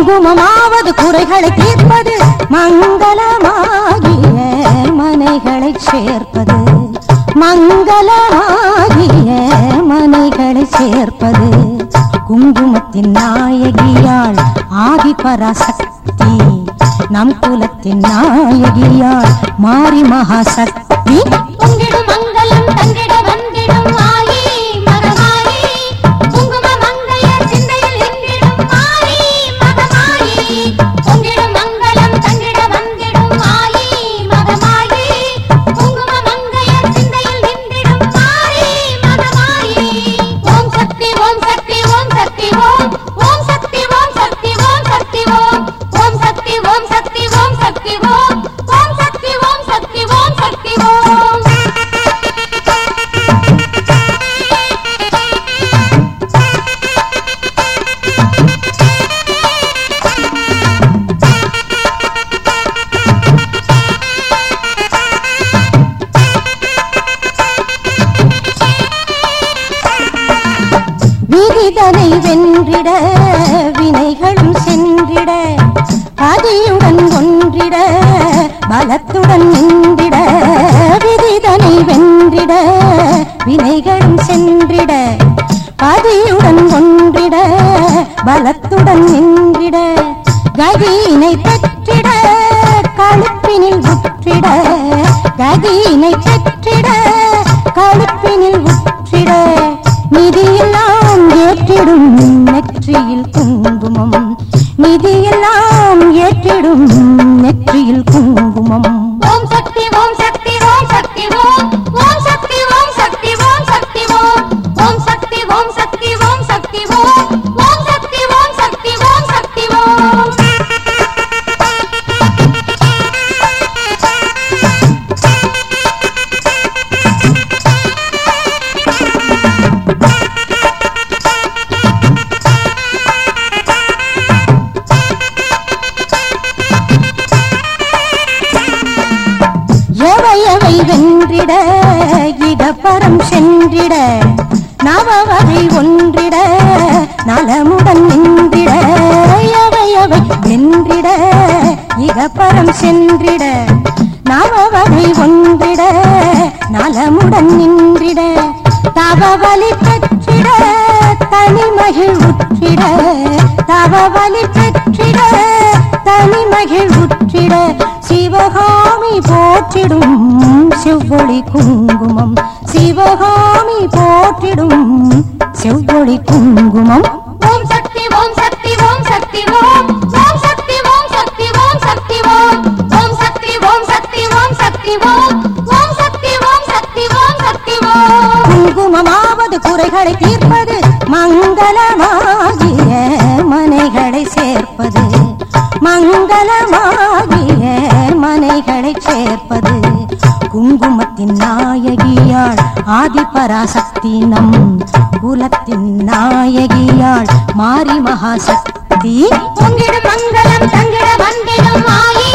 குங்குமமாவது குறைகளை தீர்ப்பது மங்களமாகிய மனைகளை சேர்ப்பது மங்களமாகிய மனைகளை சேர்ப்பது குங்குமத்தின் நாயகியாள் ஆதி பராசக்தி நம் குலத்தின் நாயகியாள் மாரி மகாசக்தி பொங்கிடும் மங்களம் தங்கிட வந்திடும் மாயி மகமாயி குங்கும மங்கையர் சிந்தையில் நின்றிடும் மாயி மகமாயி பொங்கிடும் மங்களம் தங்கிட வந்திடும் மாயி மகமாயி குங்கும மங்கையர் சிந்தையில் நின்றிடும் மாயி மகமாயி ஓம் சக்தி ஓம் சக்தி ஓம் சக்தி ஓம் ஓம் சக்தி ஓம் சக்தி ஓம் சக்தி ஓம் ஓம் சக்தி ஓம் சக்தி ஓம் சக்தி ஓம் ஓம் சக்தி ஓம் சக்தி ஓம் சக்தி ஓம் விதிதனை வென்றிட வினைகளும் சென்றிட பதியுடன் ஒன்றிட பலத்துடன் நின்றிட விதிதனை வென்றிட வினைகளும் சென்றிட பதியுடன் ஒன்றிட பலத்துடன் நின்றிட கதியினை பெற்றிட கழுப்பினில் உற்றிட கதியினை பெற்றிட கழுப்பினில் உற்றிட நிதியெல்லாம் ஏற்றிடும் நெற்றியில் குங்குமம் நிதியெல்லாம் ஏற்றிடும் நெற்றியில் குங்குமம் ஓம் சக்தி ஓம் சக்தி ஓம் சக்தி ஓம் ஓம் சக்தி ஓம் சக்தி ஓம் சக்தி ஓம் ஓம் சக்தி ஓம் சக்தி ஓம் சக்தி ஓம் ஓம் சக்தி ஓம் சக்தி ஓம் சக்தி ஓம் எவை எவை வென்றிட இடப்பரம் சென்றிட நவவகை ஒன்றிட நலமுடன் நின்றிட எவை எவை வென்றிட இடப்பரம் சென்றிட நவவகை ஒன்றிட நலமுடன் நின்றிட தவவலி பெற்றிட தனிமகிழ் உற்றிட தவவலி பெற்றிட தனிமகிழ் உற்றிட சிவகாமி போற்றிடும் செவ்வொளி குங்குமம் சிவகாமி போற்றிடும் செவ்வொளி குங்குமம் ஓம் சக்தி ஓம் சக்தி ஓம் சக்தி ஓம் ஓம் சக்தி ஓம் சக்தி ஓம் சக்தி ஓம் ஓம் சக்தி ஓம் சக்தி ஓம் சக்தி ஓம் ஓம் சக்தி ஓம் சக்தி ஓம் சக்தி ஓம் குங்குமமாவது குறைகளை தீர்ப்பது மங்களமாகிய மனைகளை சேர்ப்பது மங்களமாகிய மனைகளை சேர்ப்பது குங்குமத்தின் நாயகியாள் ஆதிபராசக்தி நம் குலத்தின் நாயகியாள் மாரி மகாசக்தி பொங்கிடும் மங்களம் தங்கிட வந்திடும் மாயி